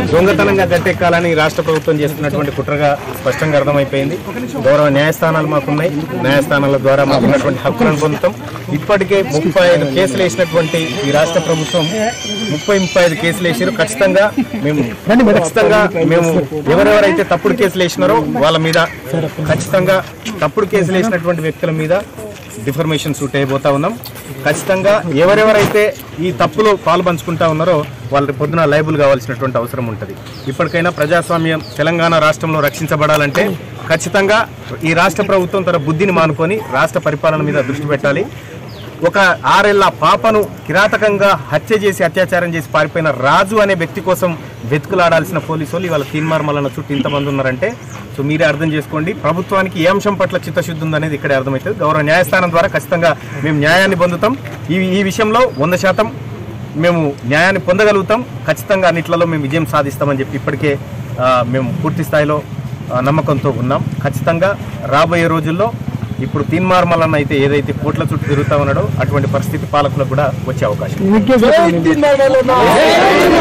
దొంగతనంగా గట్టెక్కాలని రాష్ట్ర ప్రభుత్వం చేస్తున్నటువంటి కుట్రగా స్పష్టంగా అర్థమైపోయింది గౌరవ న్యాయస్థానాలు మాకున్నాయి న్యాయస్థానాల ద్వారా మాకు ఉన్నటువంటి హక్కులను పొందుతాం ఇప్పటికే ముప్పై ఐదు కేసులు వేసినటువంటి ఈ రాష్ట్ర ప్రభుత్వం ముప్పై ముప్పై ఐదు కేసులు వేసారు ఖచ్చితంగా మేము ఖచ్చితంగా మేము ఎవరెవరైతే తప్పుడు కేసులు వేసినారో వాళ్ళ మీద ఖచ్చితంగా తప్పుడు కేసులు వేసినటువంటి వ్యక్తుల మీద డిఫర్మేషన్ సూట్ అయిపోతా ఉన్నాం ఖచ్చితంగా ఎవరెవరైతే ఈ తప్పులో పాలు పంచుకుంటా ఉన్నారో వాళ్ళ పొద్దున లైబుల్ కావాల్సినటువంటి అవసరం ఉంటుంది ఇప్పటికైనా ప్రజాస్వామ్యం తెలంగాణ రాష్ట్రంలో రక్షించబడాలంటే ఖచ్చితంగా ఈ రాష్ట్ర ప్రభుత్వం తన బుద్ధిని మానుకొని రాష్ట్ర పరిపాలన మీద దృష్టి పెట్టాలి ఒక ఆరేళ్ల పాపను కిరాతకంగా హత్య చేసి అత్యాచారం చేసి పారిపోయిన రాజు అనే వ్యక్తి కోసం వెతుకులాడాల్సిన పోలీసు వాళ్ళు ఇవాళ తీన్మార్మలన్న చుట్టూ ఇంతమంది ఉన్నారంటే సో మీరే అర్థం చేసుకోండి ప్రభుత్వానికి ఏ అంశం పట్ల చిత్తశుద్ధి ఉందనేది ఇక్కడే అర్థమవుతుంది గౌరవ న్యాయస్థానం ద్వారా ఖచ్చితంగా మేము న్యాయాన్ని పొందుతాం ఈ ఈ విషయంలో వంద శాతం మేము న్యాయాన్ని పొందగలుగుతాం ఖచ్చితంగా అన్నిట్లలో మేము విజయం సాధిస్తామని చెప్పి ఇప్పటికే ఆ, మేము పూర్తి స్థాయిలో ఆ, నమ్మకంతో ఉన్నాం ఖచ్చితంగా రాబోయే రోజుల్లో ఇప్పుడు తీన్మార్మలన్న అయితే ఏదైతే కోట్ల చుట్టూ తిరుగుతా ఉన్నాడో అటువంటి పరిస్థితి పాలకులకు కూడా వచ్చే అవకాశం జై తిన్నాడు